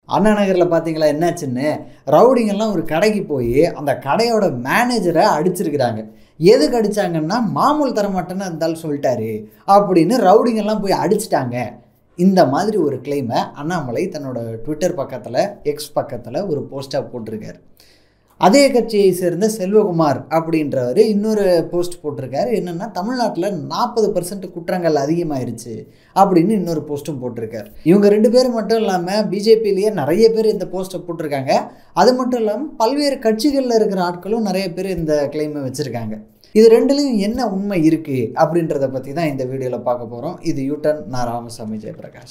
அண்ணா நகரில் பார்த்தீங்களா என்னாச்சுன்னு ரவுடிங்கெல்லாம் ஒரு கடைக்கு போய் அந்த கடையோட மேனேஜரை அடிச்சிருக்கிறாங்க எதுக்கு அடித்தாங்கன்னா மாமூல் தர மாட்டேன்னு இருந்தாலும் சொல்லிட்டாரு அப்படின்னு ரவுடிங்கெல்லாம் போய் அடிச்சிட்டாங்க இந்த மாதிரி ஒரு கிளைமை அண்ணாமலை தன்னோட ட்விட்டர் பக்கத்தில் எக்ஸ் பக்கத்தில் ஒரு போஸ்ட்டாக போட்டிருக்காரு அதே கட்சியை சேர்ந்த செல்வகுமார் அப்படின்றவர் இன்னொரு போஸ்ட் போட்டிருக்காரு என்னென்னா தமிழ்நாட்டில் நாற்பது பர்சன்ட் குற்றங்கள் அதிகமாயிருச்சு அப்படின்னு இன்னொரு போஸ்ட்டும் போட்டிருக்காரு இவங்க ரெண்டு பேர் மட்டும் இல்லாமல் பிஜேபியிலேயே நிறைய பேர் இந்த போஸ்ட்டை போட்டிருக்காங்க அது மட்டும் இல்லாமல் பல்வேறு கட்சிகளில் இருக்கிற ஆட்களும் நிறைய பேர் இந்த கிளைமை வச்சுருக்காங்க இது ரெண்டுலேயும் என்ன உண்மை இருக்குது அப்படின்றத பற்றி தான் இந்த வீடியோவில் பார்க்க போகிறோம் இது யூட்டன் நான் ராமசாமி ஜெயபிரகாஷ்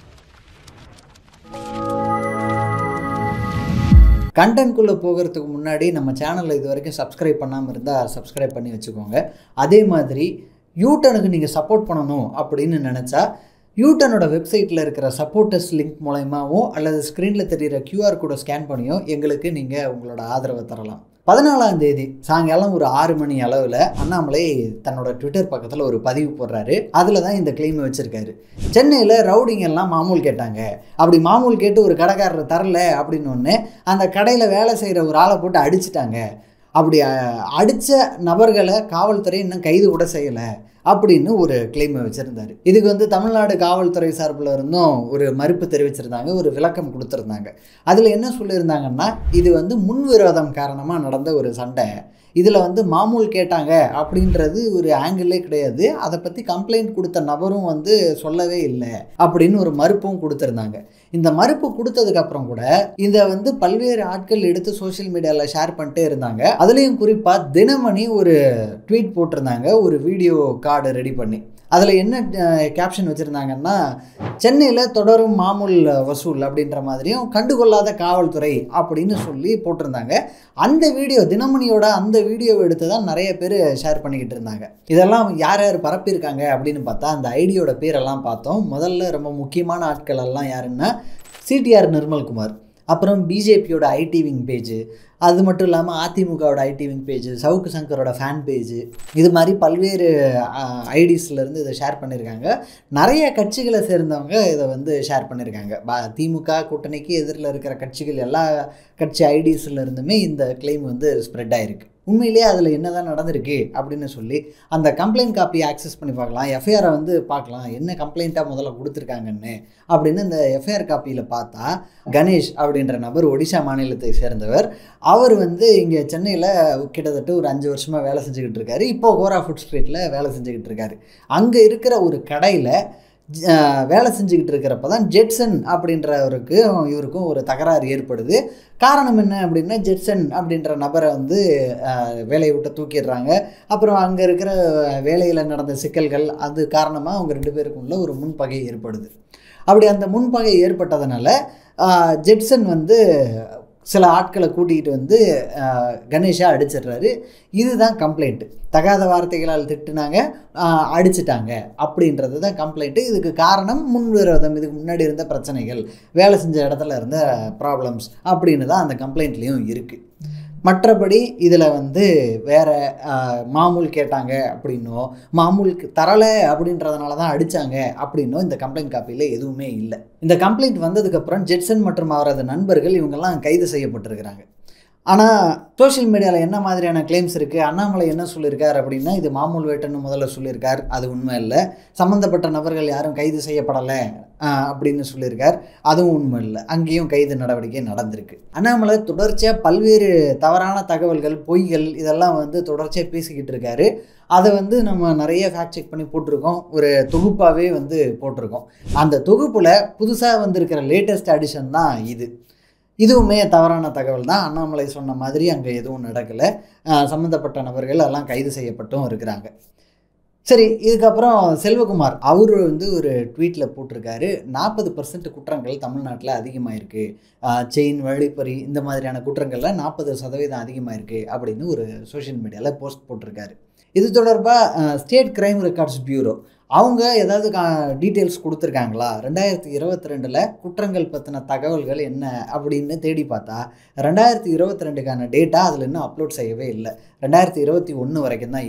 கண்டென்ட்குள்ளே போகிறதுக்கு முன்னாடி நம்ம சேனலில் இது வரைக்கும் சப்ஸ்கிரைப் பண்ணாமல் இருந்தால் சப்ஸ்கிரைப் பண்ணி வச்சுக்கோங்க அதே மாதிரி யூட்டனுக்கு நீங்கள் சப்போர்ட் பண்ணணும் அப்படின்னு நினச்சா யூட்டனோட வெப்சைட்டில் இருக்கிற சப்போர்ட்டர்ஸ் லிங்க் மூலயமாவோ அல்லது ஸ்க்ரீனில் தெரிகிற கியூஆர் கோடை ஸ்கேன் பண்ணியோ எங்களுக்கு நீங்கள் உங்களோட ஆதரவை தரலாம் பதினாலாம் தேதி சாயங்காலம் ஒரு ஆறு மணி அளவில் அண்ணாமலை தன்னோட ட்விட்டர் பக்கத்தில் ஒரு பதிவு போடுறாரு அதில் தான் இந்த கிளைமை வச்சுருக்காரு சென்னையில் ரவுடிங்க எல்லாம் மாமூல் கேட்டாங்க அப்படி மாமூல் கேட்டு ஒரு கடைக்காரர் தரல அப்படின்னு ஒன்று அந்த கடையில் வேலை செய்கிற ஒரு ஆளை போட்டு அடிச்சிட்டாங்க அப்படி அடித்த நபர்களை காவல்துறை இன்னும் கைது கூட செய்யலை அப்படின்னு ஒரு கிளைமை வச்சுருந்தார் இதுக்கு வந்து தமிழ்நாடு காவல்துறை சார்பில் இருந்தும் ஒரு மறுப்பு தெரிவிச்சிருந்தாங்க ஒரு விளக்கம் கொடுத்துருந்தாங்க அதில் என்ன சொல்லியிருந்தாங்கன்னா இது வந்து முன்விரோதம் காரணமாக நடந்த ஒரு சண்டை இதில் வந்து மாமூல் கேட்டாங்க அப்படின்றது ஒரு ஆங்கிளே கிடையாது அதை பற்றி கம்ப்ளைண்ட் கொடுத்த நபரும் வந்து சொல்லவே இல்லை அப்படின்னு ஒரு மறுப்பும் கொடுத்துருந்தாங்க இந்த மறுப்பு கொடுத்ததுக்கப்புறம் கூட இதை வந்து பல்வேறு ஆட்கள் எடுத்து சோஷியல் மீடியாவில் ஷேர் பண்ணிட்டே இருந்தாங்க அதுலேயும் குறிப்பாக தினமணி ஒரு ட்வீட் போட்டிருந்தாங்க ஒரு வீடியோ கார்டு ரெடி பண்ணி அதில் என்ன கேப்ஷன் வச்சுருந்தாங்கன்னா சென்னையில் தொடரும் மாமூல் வசூல் அப்படின்ற மாதிரியும் கண்டுகொள்ளாத காவல்துறை அப்படின்னு சொல்லி போட்டிருந்தாங்க அந்த வீடியோ தினமணியோட அந்த வீடியோவை எடுத்து தான் நிறைய பேர் ஷேர் பண்ணிக்கிட்டு இருந்தாங்க இதெல்லாம் யார் யார் பரப்பியிருக்காங்க அப்படின்னு பார்த்தா அந்த ஐடியோட பேரெல்லாம் பார்த்தோம் முதல்ல ரொம்ப முக்கியமான ஆட்கள் எல்லாம் யாருன்னா சிடிஆர் நிர்மல்குமார் அப்புறம் பிஜேபியோட ஐடி விங் பேஜு அது மட்டும் இல்லாமல் அதிமுகவோட ஐடி விங் பேஜ் சவுக்கு சங்கரோட ஃபேன் பேஜ் இது மாதிரி பல்வேறு ஐடிஸ்லேருந்து இதை ஷேர் பண்ணியிருக்காங்க நிறைய கட்சிகளை சேர்ந்தவங்க இதை வந்து ஷேர் பண்ணியிருக்காங்க ப திமுக கூட்டணிக்கு எதிரில் இருக்கிற கட்சிகள் எல்லா கட்சி ஐடிஸ்ல இருந்துமே இந்த கிளைம் வந்து ஸ்ப்ரெட் ஆகிருக்கு உண்மையிலேயே அதில் என்ன தான் நடந்திருக்கு அப்படின்னு சொல்லி அந்த கம்ப்ளைண்ட் காப்பியை ஆக்சஸ் பண்ணி பார்க்கலாம் எஃப்ஐஆரை வந்து பார்க்கலாம் என்ன கம்ப்ளைண்ட்டாக முதல்ல கொடுத்துருக்காங்கன்னு அப்படின்னு இந்த எஃப்ஐஆர் காப்பியில் பார்த்தா கணேஷ் அப்படின்ற நபர் ஒடிஷா மாநிலத்தை சேர்ந்தவர் அவர் வந்து இங்கே சென்னையில் கிட்டத்தட்ட ஒரு அஞ்சு வருஷமாக வேலை செஞ்சுக்கிட்டு இருக்காரு இப்போ கோரா ஃபுட் ஸ்ட்ரீட்டில் வேலை செஞ்சுக்கிட்டு இருக்காரு அங்கே இருக்கிற ஒரு கடையில் வேலை செஞ்சுக்கிட்டு இருக்கிறப்ப தான் ஜெட்சன் அப்படின்றவருக்கு இவருக்கும் ஒரு தகராறு ஏற்படுது காரணம் என்ன அப்படின்னா ஜெட்சன் அப்படின்ற நபரை வந்து வேலையை விட்டு தூக்கிடுறாங்க அப்புறம் அங்கே இருக்கிற வேலையில் நடந்த சிக்கல்கள் அது காரணமாக அவங்க ரெண்டு பேருக்குள்ள ஒரு முன்பகை ஏற்படுது அப்படி அந்த முன்பகை ஏற்பட்டதுனால ஜெட்சன் வந்து சில ஆட்களை கூட்டிகிட்டு வந்து கணேஷா அடிச்சிடுறாரு இதுதான் கம்ப்ளைண்ட்டு தகாத வார்த்தைகளால் திட்டுனாங்க அடிச்சிட்டாங்க அப்படின்றது தான் கம்ப்ளைண்ட்டு இதுக்கு காரணம் முன்விரோதம் இதுக்கு முன்னாடி இருந்த பிரச்சனைகள் வேலை செஞ்ச இடத்துல இருந்த ப்ராப்ளம்ஸ் அப்படின்னு தான் அந்த கம்ப்ளைண்ட்லேயும் இருக்குது மற்றபடி இதில் வந்து வேறு மாமூல் கேட்டாங்க அப்படின்னோ மாமூல் தரலை அப்படின்றதுனால தான் அடித்தாங்க அப்படின்னோ இந்த கம்ப்ளைண்ட் காப்பியில் எதுவுமே இல்லை இந்த கம்ப்ளைண்ட் வந்ததுக்கப்புறம் ஜெட்சன் மற்றும் அவரது நண்பர்கள் இவங்கெல்லாம் கைது செய்யப்பட்டிருக்கிறாங்க ஆனால் சோஷியல் மீடியாவில் என்ன மாதிரியான கிளைம்ஸ் இருக்குது அண்ணாமலை என்ன சொல்லியிருக்கார் அப்படின்னா இது மாமூல் வேட்டன்னு முதல்ல சொல்லியிருக்கார் அது உண்மை இல்லை சம்மந்தப்பட்ட நபர்கள் யாரும் கைது செய்யப்படலை அப்படின்னு சொல்லியிருக்கார் அதுவும் உண்மை இல்லை அங்கேயும் கைது நடவடிக்கை நடந்திருக்கு அண்ணாமலை தொடர்ச்சியாக பல்வேறு தவறான தகவல்கள் பொய்கள் இதெல்லாம் வந்து தொடர்ச்சியாக பேசிக்கிட்டு இருக்காரு அதை வந்து நம்ம நிறைய ஃபேக்ட் செக் பண்ணி போட்டிருக்கோம் ஒரு தொகுப்பாகவே வந்து போட்டிருக்கோம் அந்த தொகுப்பில் புதுசாக வந்திருக்கிற லேட்டஸ்ட் அடிஷன் தான் இது இதுவுமே தவறான தகவல் தான் அண்ணாமலை சொன்ன மாதிரி அங்கே எதுவும் நடக்கலை சம்மந்தப்பட்ட நபர்கள் எல்லாம் கைது செய்யப்பட்டும் இருக்கிறாங்க சரி இதுக்கப்புறம் செல்வகுமார் அவர் வந்து ஒரு ட்வீட்டில் போட்டிருக்காரு நாற்பது பர்சன்ட் குற்றங்கள் தமிழ்நாட்டில் அதிகமாயிருக்கு செயின் வழிப்பறி இந்த மாதிரியான குற்றங்களில் நாற்பது சதவீதம் அதிகமாயிருக்கு அப்படின்னு ஒரு சோஷியல் மீடியாவில் போஸ்ட் போட்டிருக்காரு இது தொடர்பாக ஸ்டேட் கிரைம் ரெக்கார்ட்ஸ் பியூரோ அவங்க ஏதாவது கா டீட்டெயில்ஸ் கொடுத்துருக்காங்களா ரெண்டாயிரத்தி இருபத்தி ரெண்டில் குற்றங்கள் பற்றின தகவல்கள் என்ன அப்படின்னு தேடி பார்த்தா ரெண்டாயிரத்தி இருபத்தி ரெண்டுக்கான டேட்டா அதில் இன்னும் அப்லோட் செய்யவே இல்லை ரெண்டாயிரத்தி இருபத்தி ஒன்று வரைக்கும் தான் இருக்குது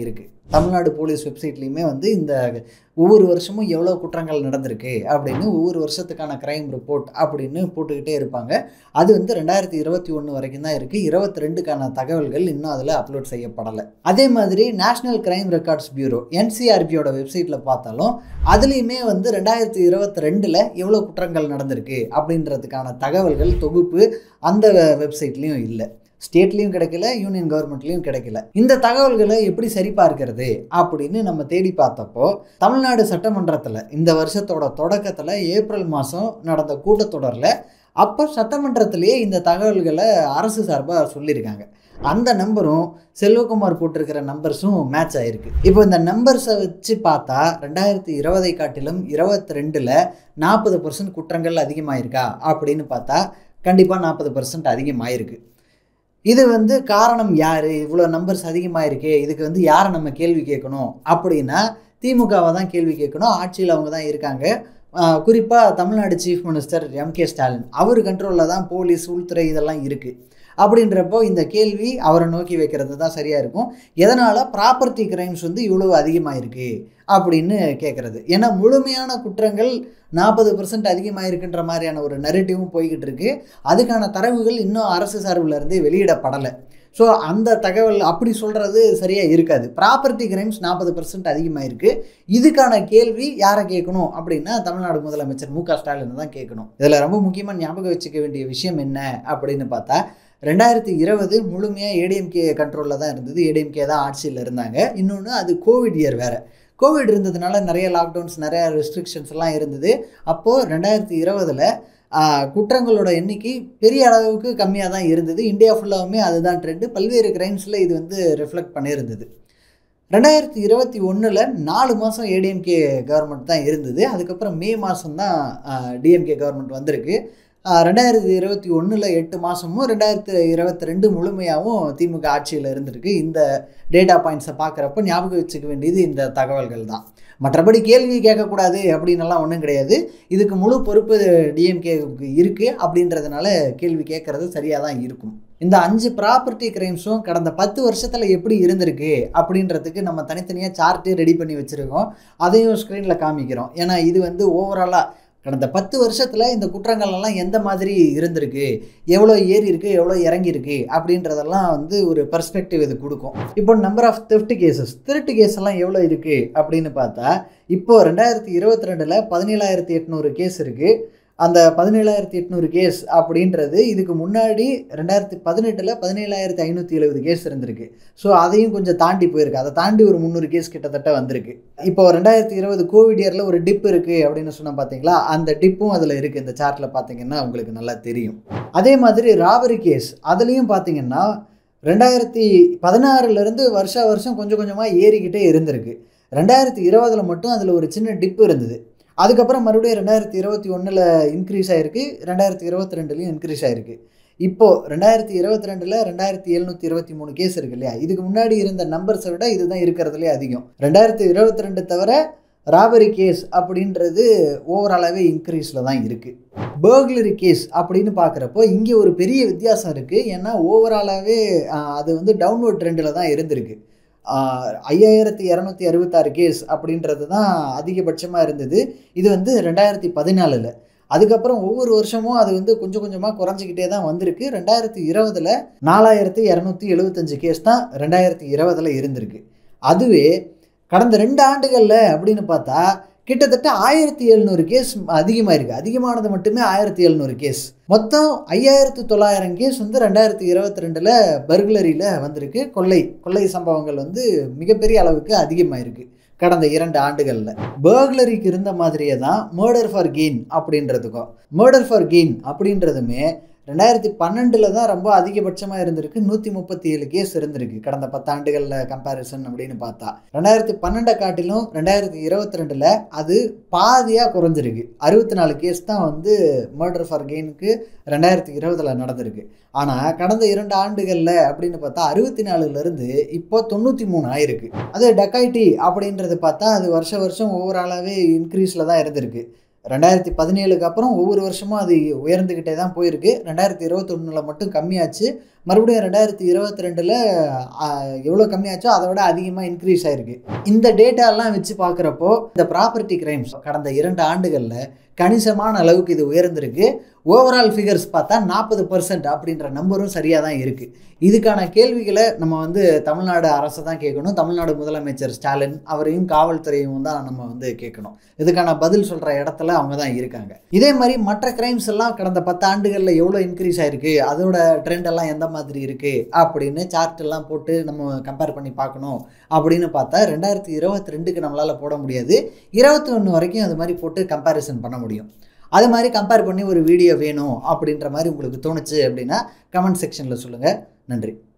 தமிழ்நாடு போலீஸ் வெப்சைட்லேயுமே வந்து இந்த ஒவ்வொரு வருஷமும் எவ்வளோ குற்றங்கள் நடந்திருக்கு அப்படின்னு ஒவ்வொரு வருஷத்துக்கான க்ரைம் ரிப்போர்ட் அப்படின்னு போட்டுக்கிட்டே இருப்பாங்க அது வந்து ரெண்டாயிரத்தி இருபத்தி ஒன்று வரைக்கும் தான் இருக்குது இருபத்தி ரெண்டுக்கான தகவல்கள் இன்னும் அதில் அப்லோட் செய்யப்படலை அதே மாதிரி நேஷ்னல் க்ரைம் ரெக்கார்ட்ஸ் பியூரோ என்சிஆர்பியோட வெப்சைட்டில் பார்த்தாலும் அதுலேயுமே வந்து ரெண்டாயிரத்தி இருபத்தி ரெண்டில் எவ்வளோ குற்றங்கள் நடந்திருக்கு அப்படின்றதுக்கான தகவல்கள் தொகுப்பு அந்த வெப்சைட்லேயும் இல்லை ஸ்டேட்லேயும் கிடைக்கல யூனியன் கவர்மெண்ட்லேயும் கிடைக்கல இந்த தகவல்களை எப்படி சரிபார்க்கிறது அப்படின்னு நம்ம தேடி பார்த்தப்போ தமிழ்நாடு சட்டமன்றத்தில் இந்த வருஷத்தோட தொடக்கத்தில் ஏப்ரல் மாதம் நடந்த கூட்டத்தொடரில் அப்போ சட்டமன்றத்திலேயே இந்த தகவல்களை அரசு சார்பாக சொல்லியிருக்காங்க அந்த நம்பரும் செல்வகுமார் போட்டிருக்கிற நம்பர்ஸும் மேட்ச் ஆயிருக்கு இப்போ இந்த நம்பர்ஸை வச்சு பார்த்தா ரெண்டாயிரத்தி இருபதை காட்டிலும் இருபத்தி ரெண்டில் நாற்பது பர்சன்ட் குற்றங்கள் அதிகமாயிருக்கா அப்படின்னு பார்த்தா கண்டிப்பாக நாற்பது பர்சன்ட் அதிகமாயிருக்கு இது வந்து காரணம் யார் இவ்வளோ நம்பர்ஸ் அதிகமாயிருக்கு இதுக்கு வந்து யாரை நம்ம கேள்வி கேட்கணும் அப்படின்னா திமுகவை தான் கேள்வி கேட்கணும் ஆட்சியில் அவங்க தான் இருக்காங்க குறிப்பாக Tamil Nadu chief minister M K Stalin அவர் கண்ட்ரோலில் தான் போலீஸ் உள்துறை இதெல்லாம் இருக்குது அப்படின்றப்போ இந்த கேள்வி அவரை நோக்கி வைக்கிறது தான் சரியாக இருக்கும் எதனால் ப்ராப்பர்ட்டி கிரைம்ஸ் வந்து இவ்வளோ அதிகமாக இருக்குது அப்படின்னு கேட்குறது ஏன்னா முழுமையான குற்றங்கள் நாற்பது பர்சன்ட் அதிகமாக இருக்குன்ற மாதிரியான ஒரு நெரட்டிவும் போய்கிட்டு இருக்கு அதுக்கான தரவுகள் இன்னும் அரசு சார்பில் இருந்தே வெளியிடப்படலை ஸோ அந்த தகவல் அப்படி சொல்கிறது சரியாக இருக்காது ப்ராப்பர்ட்டி கிரைம்ஸ் நாற்பது பர்சன்ட் அதிகமாக இருக்குது இதுக்கான கேள்வி யாரை கேட்கணும் அப்படின்னா தமிழ்நாடு முதலமைச்சர் மு க ஸ்டாலின் தான் கேட்கணும் இதில் ரொம்ப முக்கியமாக ஞாபகம் வச்சுக்க வேண்டிய விஷயம் என்ன அப்படின்னு பார்த்தா ரெண்டாயிரத்தி இருபது முழுமையாக ஏடிஎம்கே கண்ட்ரோலில் தான் இருந்தது ஏடிஎம்கே தான் ஆட்சியில் இருந்தாங்க இன்னொன்று அது கோவிட் இயர் வேறு கோவிட் இருந்ததுனால நிறைய லாக்டவுன்ஸ் நிறைய ரெஸ்ட்ரிக்ஷன்ஸ் எல்லாம் இருந்தது அப்போது ரெண்டாயிரத்தி இருபதில் குற்றங்களோட எண்ணிக்கை பெரிய அளவுக்கு கம்மியாக தான் இருந்தது இந்தியா ஃபுல்லாகவுமே அதுதான் ட்ரெண்டு பல்வேறு கிரைம்ஸில் இது வந்து ரிஃப்ளெக்ட் பண்ணியிருந்தது ரெண்டாயிரத்தி இருபத்தி ஒன்றில் நாலு மாதம் ஏடிஎம்கே கவர்மெண்ட் தான் இருந்தது அதுக்கப்புறம் மே மாதம் தான் டிஎம்கே கவர்மெண்ட் வந்திருக்கு ரெண்டாயிரத்தி இருபத்தி ஒன்றில் எட்டு மாதமும் ரெண்டாயிரத்தி இருபத்தி ரெண்டு முழுமையாகவும் திமுக ஆட்சியில் இருந்திருக்கு இந்த டேட்டா பாயிண்ட்ஸை பார்க்குறப்ப ஞாபகம் வச்சுக்க வேண்டியது இந்த தகவல்கள் தான் மற்றபடி கேள்வி கேட்கக்கூடாது அப்படின்னலாம் ஒன்றும் கிடையாது இதுக்கு முழு பொறுப்பு டிஎம்கேவுக்கு இருக்குது அப்படின்றதுனால கேள்வி கேட்குறது சரியாக தான் இருக்கும் இந்த அஞ்சு ப்ராப்பர்ட்டி கிரைம்ஸும் கடந்த பத்து வருஷத்தில் எப்படி இருந்திருக்கு அப்படின்றதுக்கு நம்ம தனித்தனியாக சார்ட்டே ரெடி பண்ணி வச்சுருக்கோம் அதையும் ஸ்க்ரீனில் காமிக்கிறோம் ஏன்னா இது வந்து ஓவராலாக கடந்த பத்து வருஷத்தில் இந்த குற்றங்கள் எல்லாம் எந்த மாதிரி இருந்திருக்கு எவ்வளோ ஏறி இருக்கு எவ்வளோ இறங்கி இருக்கு அப்படின்றதெல்லாம் வந்து ஒரு பர்ஸ்பெக்டிவ் இது கொடுக்கும் இப்போ நம்பர் ஆஃப் தெஃப்ட் கேசஸ் திருட்டு கேஸ் எல்லாம் எவ்வளோ இருக்கு அப்படின்னு பார்த்தா இப்போ ரெண்டாயிரத்தி இருபத்தி ரெண்டில் பதினேழாயிரத்தி எட்நூறு கேஸ் இருக்குது அந்த பதினேழாயிரத்தி எட்நூறு கேஸ் அப்படின்றது இதுக்கு முன்னாடி ரெண்டாயிரத்தி பதினெட்டில் பதினேழாயிரத்தி ஐநூற்றி எழுபது கேஸ் இருந்திருக்கு ஸோ அதையும் கொஞ்சம் தாண்டி போயிருக்கு அதை தாண்டி ஒரு முந்நூறு கேஸ் கிட்டத்தட்ட வந்திருக்கு இப்போ ரெண்டாயிரத்தி இருபது கோவிட் இயரில் ஒரு டிப் இருக்குது அப்படின்னு சொன்னால் பார்த்தீங்களா அந்த டிப்பும் அதில் இருக்குது இந்த சார்ட்டில் பார்த்தீங்கன்னா உங்களுக்கு நல்லா தெரியும் அதே மாதிரி ராபரி கேஸ் அதுலேயும் பார்த்தீங்கன்னா ரெண்டாயிரத்தி பதினாறுலேருந்து வருஷா வருஷம் கொஞ்சம் கொஞ்சமாக ஏறிக்கிட்டே இருந்திருக்கு ரெண்டாயிரத்தி இருபதில் மட்டும் அதில் ஒரு சின்ன டிப் இருந்தது அதுக்கப்புறம் மறுபடியும் ரெண்டாயிரத்தி இருபத்தி ஒன்றில் இன்க்ரீஸ் ஆகிருக்கு ரெண்டாயிரத்தி இருபத்தி ரெண்டுலேயும் இன்க்ரீஸ் ஆகிருக்கு இப்போது ரெண்டாயிரத்தி இருபத்தி ரெண்டில் ரெண்டாயிரத்தி எழுநூற்றி இருபத்தி மூணு கேஸ் இருக்கு இல்லையா இதுக்கு முன்னாடி இருந்த நம்பர்ஸை விட இதுதான் இருக்கிறதுலே அதிகம் ரெண்டாயிரத்தி இருபத்தி ரெண்டு தவிர ராபரி கேஸ் அப்படின்றது ஓவராலாகவே இன்க்ரீஸில் தான் இருக்குது பேர்க்லரி கேஸ் அப்படின்னு பார்க்குறப்போ இங்கே ஒரு பெரிய வித்தியாசம் இருக்குது ஏன்னா ஓவராலாகவே அது வந்து டவுன்வர்ட் ட்ரெண்டில் தான் இருந்திருக்கு ஐயாயிரத்தி இரநூத்தி அறுபத்தாறு கேஸ் அப்படின்றது தான் அதிகபட்சமாக இருந்தது இது வந்து ரெண்டாயிரத்தி பதினாலில் அதுக்கப்புறம் ஒவ்வொரு வருஷமும் அது வந்து கொஞ்சம் கொஞ்சமாக குறைஞ்சிக்கிட்டே தான் வந்திருக்கு ரெண்டாயிரத்தி இருபதில் நாலாயிரத்தி இரநூத்தி எழுபத்தஞ்சு கேஸ் தான் ரெண்டாயிரத்தி இருபதில் இருந்திருக்கு அதுவே கடந்த ரெண்டு ஆண்டுகளில் அப்படின்னு பார்த்தா கிட்டத்தட்ட ஆயிரத்தி எழுநூறு கேஸ் அதிகமாக இருக்குது அதிகமானது மட்டுமே ஆயிரத்தி எழுநூறு கேஸ் மொத்தம் ஐயாயிரத்து தொள்ளாயிரம் கேஸ் வந்து ரெண்டாயிரத்தி இருபத்தி ரெண்டில் பர்குலரியில் வந்திருக்கு கொள்ளை கொள்ளை சம்பவங்கள் வந்து மிகப்பெரிய அளவுக்கு அதிகமாக இருக்குது கடந்த இரண்டு ஆண்டுகளில் பர்குலரிக்கு இருந்த மாதிரியே தான் மர்டர் ஃபார் கெயின் அப்படின்றதுக்கும் மர்டர் ஃபார் கெயின் அப்படின்றதுமே ரெண்டாயிரத்தி பன்னெண்டில் தான் ரொம்ப அதிகபட்சமாக இருந்திருக்கு நூற்றி முப்பத்தி ஏழு கேஸ் இருந்திருக்கு கடந்த பத்தாண்டுகளில் கம்பேரிசன் அப்படின்னு பார்த்தா ரெண்டாயிரத்தி பன்னெண்டை காட்டிலும் ரெண்டாயிரத்தி இருபத்தி ரெண்டில் அது பாதியாக குறைஞ்சிருக்கு அறுபத்தி நாலு கேஸ் தான் வந்து மர்டர் ஃபார் கெயினுக்கு ரெண்டாயிரத்தி இருபதில் நடந்திருக்கு ஆனால் கடந்த இரண்டு ஆண்டுகளில் அப்படின்னு பார்த்தா அறுபத்தி நாலுலேருந்து இப்போ தொண்ணூற்றி மூணு ஆயிருக்கு அது டக்காய்டி அப்படின்றது பார்த்தா அது வருஷ வருஷம் ஓவராலாகவே இன்க்ரீஸில் தான் இருந்திருக்கு ரெண்டாயிரத்தி பதினேழுக்கு அப்புறம் ஒவ்வொரு வருஷமும் அது உயர்ந்துக்கிட்டே தான் போயிருக்கு ரெண்டாயிரத்தி இருபத்தொன்னில் மட்டும் கம்மியாச்சு மறுபடியும் ரெண்டாயிரத்தி இருபத்தி ரெண்டில் எவ்வளோ கம்மியாச்சோ அதை விட அதிகமாக இன்க்ரீஸ் ஆயிருக்கு இந்த டேட்டாலாம் வச்சு பார்க்குறப்போ இந்த ப்ராப்பர்ட்டி கிரைம்ஸ் கடந்த இரண்டு ஆண்டுகளில் கணிசமான அளவுக்கு இது உயர்ந்திருக்கு ஓவரால் ஃபிகர்ஸ் பார்த்தா நாற்பது பர்சன்ட் அப்படின்ற நம்பரும் சரியாக தான் இருக்குது இதுக்கான கேள்விகளை நம்ம வந்து தமிழ்நாடு அரசை தான் கேட்கணும் தமிழ்நாடு முதலமைச்சர் ஸ்டாலின் அவரையும் காவல்துறையும் தான் நம்ம வந்து கேட்கணும் இதுக்கான பதில் சொல்கிற இடத்துல அவங்க தான் இருக்காங்க இதே மாதிரி மற்ற கிரைம்ஸ் எல்லாம் கடந்த பத்து ஆண்டுகளில் எவ்வளோ இன்க்ரீஸ் ஆயிருக்கு அதோட ட்ரெண்ட் எல்லாம் எந்த மாதிரி இருக்குது அப்படின்னு சார்ட் எல்லாம் போட்டு நம்ம கம்பேர் பண்ணி பார்க்கணும் அப்படின்னு பார்த்தா ரெண்டாயிரத்தி இருபத்தி ரெண்டுக்கு நம்மளால் போட முடியாது இருபத்தி ஒன்று வரைக்கும் அது மாதிரி போட்டு கம்பேரிசன் பண்ண முடியும் அது மாதிரி கம்பேர் பண்ணி ஒரு வீடியோ வேணும் அப்படின்ற மாதிரி உங்களுக்கு தோணுச்சு அப்படின்னா கமெண்ட் செக்ஷனில் சொல்லுங்கள் நன்றி